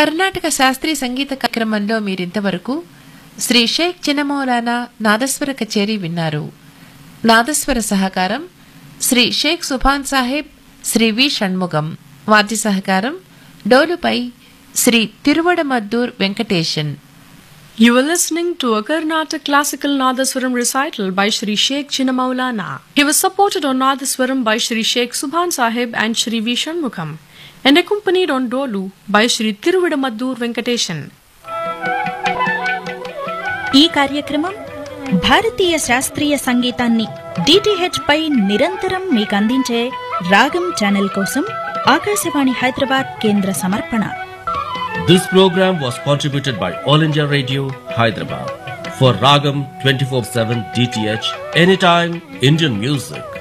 కర్ణాటక శాస్త్రీయ సంగీత కార్యక్రమంలో మీరింతవరకు శ్రీ షేక్ చిన్నమౌలానా నాదస్వర కచేరీ విన్నారు నాదస్వర సహకారం శ్రీ షేక్ సుభాన్ సాహెబ్ శ్రీ వి షణ్ముగం వాద్య సహకారం డోలుపై Shri తిరువడమద్దూర్ Venkatesan You were listening to a Karnataka classical Nadaswaram recital by Sri Sheikh Chinnamaulana. He was supported on Nadaswaram by Sri Sheikh Subhan Sahib and Sri V. Shanmukham, and accompanied on Dolu by Sri Tiruvidamaddur Venkateshan. ఈ కార్యక్రమం భారతీయ శాస్త్రీయ సంగీతాన్ని DTH పై నిరంతరం మీకు అందించే రాగం channel కోసం ఆకాశవాణి హైదరాబాద్ కేంద్ర సమర్పణ This program was contributed by All India Radio, Hyderabad. For Ragam 24-7 DTH, anytime Indian music.